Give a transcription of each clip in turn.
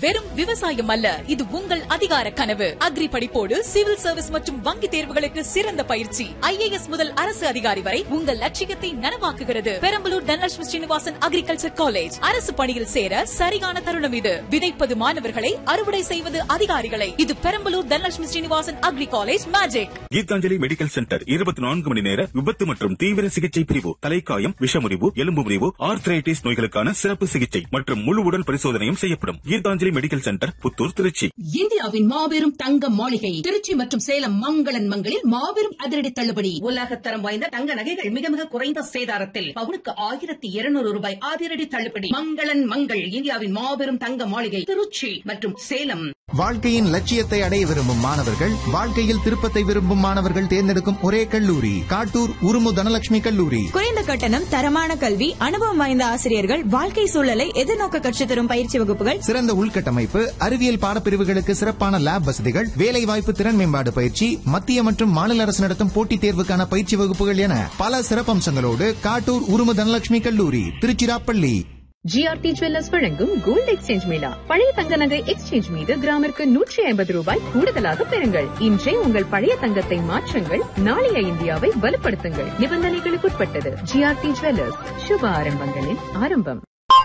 வெறும் விவசாயம் அல்ல இது உங்கள் அதிகார கனவு அக்ரி படிப்போடு சிவில் சர்வீஸ் மற்றும் வங்கி தேர்வுகளுக்கு சிறந்த பயிற்சி ஐஏஎஸ் முதல் அரசு அதிகாரி வரை உங்கள் லட்சியத்தை நனவாக்குகிறது பெரம்பலூர் தனலட்சுமி ஸ்ரீனிவாசன் அக்ரிகல்ச்சர் காலேஜ் அரசு பணியில் சேர சரியான தருணம் இது விதைப்பது மாணவர்களை அறுவடை செய்வது அதிகாரிகளை இது Perambalur Dhanalakshmi Srinivasan agri college magic Geethanjali medical centre இருபத்தி நான்கு மணி நேர விபத்து மற்றும் தீவிர சிகிச்சை பிரிவு தலைக்காயம் விஷமுறிவு எலும்பு முறிவு ஆர்த்ரைட்டிஸ் நோய்களுக்கான சிறப்பு சிகிச்சை மற்றும் முழு உடல் பரிசோதனையும் செய்யப்படும் கீதாஞ்சலி மெடிக்கல் சென்டர் புத்தூர் திருச்சி இந்தியாவின் மாபெரும் தங்க மாளிகை திருச்சி மற்றும் சேலம் மங்களன் மங்களில் மாபெரும் அதிரடி தள்ளுபடி உலகத்தரம் வாய்ந்த தங்க நகைகள் மிக மிக குறைந்த சேதாரத்தில் பவுனுக்கு ஆயிரத்தி இருநூறு ரூபாய் அதிரடி தள்ளுபடி மங்களன் மங்கள் இந்தியாவின் மாபெரும் தங்க மாளிகை திருச்சி மற்றும் சேலம் வாழ்க்கையின் லட்சியத்தை அடைய விரும்பும் மாணவர்கள் வாழ்க்கையில் திருப்பத்தை விரும்பும் மாணவர்கள் தேர்ந்தெடுக்கும் ஒரே கல்லூரி காட்டூர் உருமு தனலட்சுமி கல்லூரி குறைந்த கட்டணம் தரமான கல்வி அனுபவம் வாய்ந்த ஆசிரியர்கள் வாழ்க்கை சூழலை எதிர்நோக்க கற்றுத் தரும் பயிற்சி வகுப்புகள் சிறந்த உள்கட்டமைப்பு அறிவியல் பாடப்பிரிவுகளுக்கு சிறப்பான லேப் வசதிகள் வேலைவாய்ப்பு திறன் மேம்பாடு பயிற்சி மத்திய மற்றும் மாநில அரசு நடத்தும் போட்டித் தேர்வுக்கான பயிற்சி வகுப்புகள் என பல சிறப்பம்சங்களோடு காட்டூர் உருமு தனலட்சுமி கல்லூரி திருச்சிராப்பள்ளி ஜிஆர்டி ஜுவல்லர்ஸ் வழங்கும் கோல்டு எக்ஸ்சேஞ்ச் மேளா பழைய தங்க நகை எக்ஸ்சேஞ்ச் மீது கிராமிற்கு நூற்றி ஐம்பது ரூபாய் கூடுதலாக பெறுங்கள் இன்றே உங்கள் பழைய தங்கத்தை மாற்றுங்கள் நாளைய இந்தியாவை வலுப்படுத்துங்கள் நிபந்தனைகளுக்குட்பட்டது ஜிஆர்டி ஜுவல்லர்ஸ் சுப ஆரம்பங்களின் ஆரம்பம்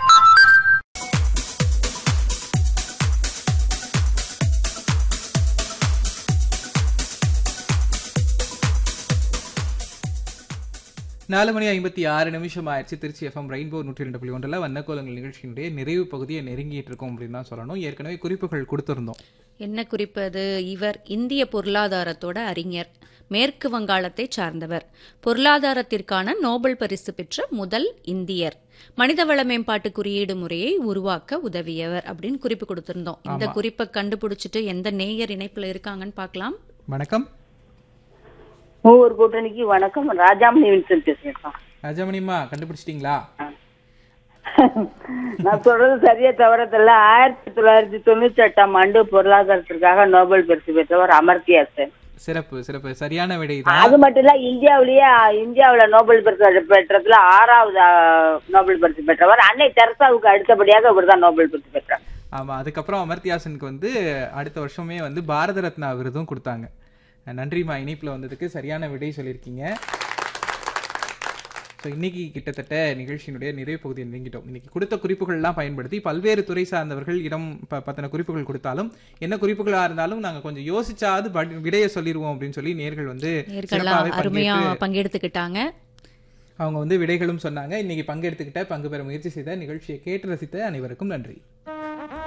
நாலு மணி ஐம்பத்தி ஆறு நிமிஷம் ஆயிடுச்சு திருச்சி எஃப்எம் ரெயின்போ நூற்றி ரெண்டு புள்ளி ஒன்றில் வண்ணக்கோலங்கள் நிகழ்ச்சியினுடைய நிறைவு பகுதியை நெருங்கிட்டு இருக்கோம் அப்படின்னு தான் சொல்லணும் ஏற்கனவே குறிப்புகள் கொடுத்திருந்தோம் என்ன குறிப்பது இவர் இந்திய பொருளாதாரத்தோட அறிஞர் மேற்கு வங்காளத்தை சார்ந்தவர் பொருளாதாரத்திற்கான நோபல் பரிசு பெற்ற முதல் இந்தியர் மனிதவள மேம்பாட்டு குறியீடு முறையை உருவாக்க உதவியவர் அப்படின்னு குறிப்பு கொடுத்திருந்தோம் இந்த ஆமா. குறிப்பை கண்டுபிடிச்சிட்டு எந்த நேயர் இணைப்புல இருக்காங்கன்னு பார்க்கலாம் வணக்கம் மூவர் கூட்டணிக்கு வணக்கம் ராஜாமணி வின்சென்ட் பேசுறேன் ராஜாமணிமா கண்டுபிடிச்சிட்டிங்களா நான் சொல்றது சரியா தவறதில்ல ஆயிரத்தி தொள்ளாயிரத்தி தொண்ணூத்தி எட்டாம் ஆண்டு பொருளாதாரத்திற்காக நோபல் பரிசு பெற்றவர் அமர்த்தியா சென் சிறப்பு சிறப்பு சரியான விடை அது மட்டும் இல்ல இந்தியாவிலேயே இந்தியாவுல நோபல் பரிசு பெற்றதுல ஆறாவது ஆ, நோபல் பரிசு பெற்றவர் அன்னை தெரசாவுக்கு அடுத்தபடியாக இவர்தான் நோபல் பரிசு பெற்றார் ஆமா அதுக்கப்புறம் அமர்த்தியாசனுக்கு வந்து அடுத்த வருஷமே வந்து பாரத ரத்னா விருதும் கொடுத்தாங்க நன்றிமா இணைப்புல வந்ததுக்கு சரியான விடை சொல்லியிருக்கீங்க ஸோ இன்னைக்கு கிட்டத்தட்ட நிகழ்ச்சியினுடைய நிறைவு பகுதியை நெருங்கிட்டோம் இன்னைக்கு கொடுத்த குறிப்புகள்லாம் பயன்படுத்தி பல்வேறு துறை சார்ந்தவர்கள் இடம் ப- பத்தின குறிப்புகள் கொடுத்தாலும் என்ன குறிப்புகளா இருந்தாலும் நாங்க கொஞ்சம் யோசிச்சாவது படி- விடையை சொல்லிடுவோம் அப்படின்னு சொல்லி நேர்கள் வந்து நேர்கள்லாம் சிறப்பாகவே அருமையா பங்கேற்று பங்கெடுத்துக்கிட்டாங்க அவங்க வந்து விடைகளும் சொன்னாங்க இன்னைக்கு பங்கெடுத்துக்கிட்ட பங்கு பெற முயற்சி செய்த நிகழ்ச்சியை கேட்டு ரசித்த அனைவருக்கும் நன்றி